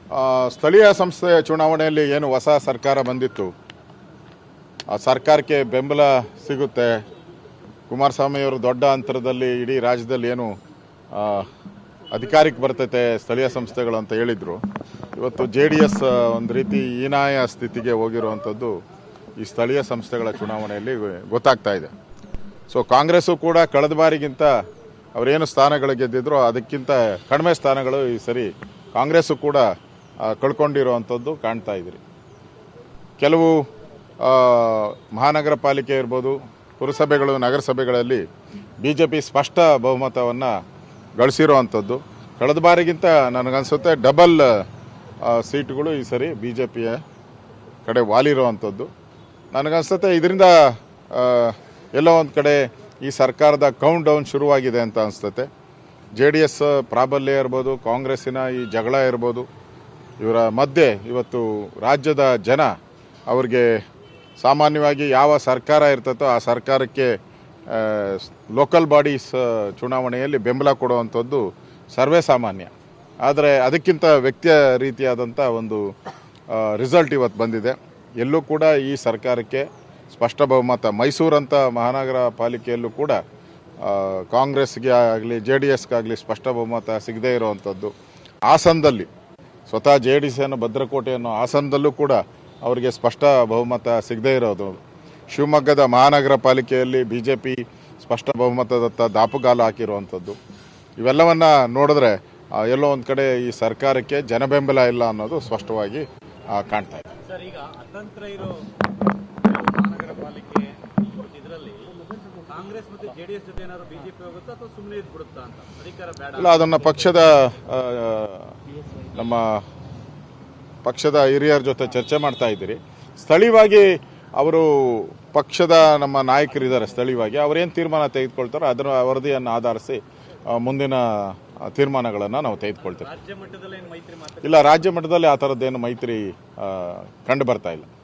ಆ, ಸ್ಥಳೀಯ ಸಂಸ್ಥೆ ಚುನಾವಣೆಯಲ್ಲಿ ಏನು ಹೊಸ ಸರ್ಕಾರ ಬಂದಿತ್ತು ಆ ಸರ್ಕಾರಕ್ಕೆ ಬೆಂಬಲ ಸಿಗುತ್ತೆ ಕುಮಾರಸ್ವಾಮಿಯವರು ದೊಡ್ಡ ಅಂತರದಲ್ಲಿ ಇಡೀ ರಾಜ್ಯದಲ್ಲಿ ಏನು ಆ, ಅಧಿಕಾರಕ್ಕೆ ಬರ್ತೈತೆ ಸ್ಥಳೀಯ ಸಂಸ್ಥೆಗಳು ಅಂತ ಹೇಳಿದರು ಇವತ್ತು ಜೆ ಡಿ ಎಸ್ ಒಂದು ರೀತಿ ಹೀನಾಯ ಸ್ಥಿತಿಗೆ ಹೋಗಿರುವಂಥದ್ದು ಈ ಸ್ಥಳೀಯ ಸಂಸ್ಥೆಗಳ ಚುನಾವಣೆಯಲ್ಲಿ ಗೊತ್ತಾಗ್ತಾ ಇದೆ ಸೊ ಕಾಂಗ್ರೆಸ್ಸು ಕೂಡ ಕಳೆದ ಬಾರಿಗಿಂತ ಅವರೇನು ಸ್ಥಾನಗಳು ಗೆದ್ದಿದ್ರು ಅದಕ್ಕಿಂತ ಕಡಿಮೆ ಸ್ಥಾನಗಳು ಈ ಸರಿ ಕಾಂಗ್ರೆಸ್ಸು ಕೂಡ ಆ, ಕಳ್ಕೊಂಡಿರುವಂಥದ್ದು ಕಾಣ್ತಾ ಇದ್ರಿ ಕೆಲವು ಆ, ಮಹಾನಗರ ಪಾಲಿಕೆ ಇರ್ಬೋದು ಪುರಸಭೆಗಳು ನಗರಸಭೆಗಳಲ್ಲಿ ಬಿ ಜೆ ಪಿ ಸ್ಪಷ್ಟ ಬಹುಮತವನ್ನು ಗಳಿಸಿರುವಂಥದ್ದು ಕಳೆದ ಬಾರಿಗಿಂತ ನನಗನ್ಸುತ್ತೆ ಡಬಲ್ ಆ, ಸೀಟುಗಳು ಈ ಸರಿ ಬಿ ಜೆ ಪಿಯ ಕಡೆ ವಾಲಿರುವಂಥದ್ದು ನನಗನ್ಸುತ್ತೆ ಇದರಿಂದ ಆ, ಎಲ್ಲೋ ಒಂದು ಕಡೆ ಈ ಸರ್ಕಾರದ ಕೌಂಟ್ ಡೌನ್ ಶುರುವಾಗಿದೆ ಅಂತ ಅನಿಸ್ತತೆ ಜೆ ಡಿ ಎಸ್ ಪ್ರಾಬಲ್ಯ ಇರ್ಬೋದು ಕಾಂಗ್ರೆಸ್ಸಿನ ಈ ಜಗಳ ಇರ್ಬೋದು ಇವರ ಮಧ್ಯೆ ಇವತ್ತು ರಾಜ್ಯದ ಜನ ಅವ್ರಿಗೆ ಸಾಮಾನ್ಯವಾಗಿ ಯಾವ ಸರ್ಕಾರ ಇರ್ತತೋ ಆ ಸರ್ಕಾರಕ್ಕೆ ಲೋಕಲ್ ಬಾಡೀಸ್ ಚುನಾವಣೆಯಲ್ಲಿ ಬೆಂಬಲ ಕೊಡುವಂಥದ್ದು ಸರ್ವೇ ಸಾಮಾನ್ಯ ಆದರೆ ಅದಕ್ಕಿಂತ ವ್ಯಕ್ತಿಯ ರೀತಿಯಾದಂಥ ಒಂದು ರಿಸಲ್ಟ್ ಇವತ್ತು ಬಂದಿದೆ ಎಲ್ಲೂ ಕೂಡ ಈ ಸರ್ಕಾರಕ್ಕೆ ಸ್ಪಷ್ಟ ಬಹುಮತ ಮೈಸೂರಂಥ ಮಹಾನಗರ ಪಾಲಿಕೆಯಲ್ಲೂ ಕೂಡ ಆ, ಕಾಂಗ್ರೆಸ್ಗೆ ಆಗಲಿ ಜೆ ಡಿ ಎಸ್ಗಾಗಲಿ ಸ್ಪಷ್ಟ ಬಹುಮತ ಸಿಗದೇ ಇರುವಂಥದ್ದು ಹಾಸನದಲ್ಲಿ ಸ್ವತಃ ಜೆ ಡಿ ಎಸ್ ಅನ್ನೋ ಭದ್ರಕೋಟೆ ಅನ್ನೋ ಹಾಸನದಲ್ಲೂ ಕೂಡ ಅವರಿಗೆ ಸ್ಪಷ್ಟ ಬಹುಮತ ಸಿಗದೇ ಇರೋದು ಶಿವಮೊಗ್ಗದ ಮಹಾನಗರ ಪಾಲಿಕೆಯಲ್ಲಿ ಬಿ ಜೆ ಪಿ ಸ್ಪಷ್ಟ ಬಹುಮತದತ್ತ ದಾಪುಗಾಲು ಹಾಕಿರುವಂಥದ್ದು ಇವೆಲ್ಲವನ್ನ ನೋಡಿದ್ರೆ ಆ, ಎಲ್ಲೋ ಒಂದು ಕಡೆ ಈ ಸರ್ಕಾರಕ್ಕೆ ಜನಬೆಂಬಲ ಇಲ್ಲ ಅನ್ನೋದು ಸ್ಪಷ್ಟವಾಗಿ ಆ, ಕಾಣ್ತಾ ಇದೆ ಸರ್ ಈಗ ಅತಂತ್ರ ಇರೋ ಮಹಾನಗರ ಪಾಲಿಕೆ ಇದರಲ್ಲಿ ಕಾಂಗ್ರೆಸ್ ಮತ್ತು ಜೆಡಿಎಸ್ ಜೊತೆ ಏನಾದ್ರು ಬಿಜೆಪಿ ಹೋಗುತ್ತಾ ಅಥವಾ ಸುಮ್ಮನೆ ಇದ್ಬಿಡುತ್ತಾ ಅಂತ ಅಧಿಕಾರ ಬೇಡ ಇಲ್ಲ ಅದನ್ನು ಪಕ್ಷದ ಆ, ನಮ್ಮ ಪಕ್ಷದ ಹಿರಿಯರ ಜೊತೆ ಚರ್ಚೆ ಮಾಡ್ತಾ ಇದ್ದೀರಿ ಸ್ಥಳೀಯವಾಗಿ ಅವರು ಪಕ್ಷದ ನಮ್ಮ ನಾಯಕರಿದ್ದಾರೆ ಸ್ಥಳೀಯವಾಗಿ ಅವರೇನು ತೀರ್ಮಾನ ತೆಗೆದುಕೊಳ್ತಾರೋ ಅದರ ವರದಿಯನ್ನು ಆಧರಿಸಿ ಆ, ಮುಂದಿನ ತೀರ್ಮಾನಗಳನ್ನು ನಾವು ತೆಗೆದುಕೊಳ್ತೇವೆ ರಾಜ್ಯ ಮಟ್ಟದಲ್ಲಿ ಏನು ಮೈತ್ರಿ ಮಾತು ಇಲ್ಲ ರಾಜ್ಯ ಮಟ್ಟದಲ್ಲಿ ಆ ಥರದ್ದೇನು ಮೈತ್ರಿ ಆ, ಕಂಡು ಬರ್ತಾ ಇಲ್ಲ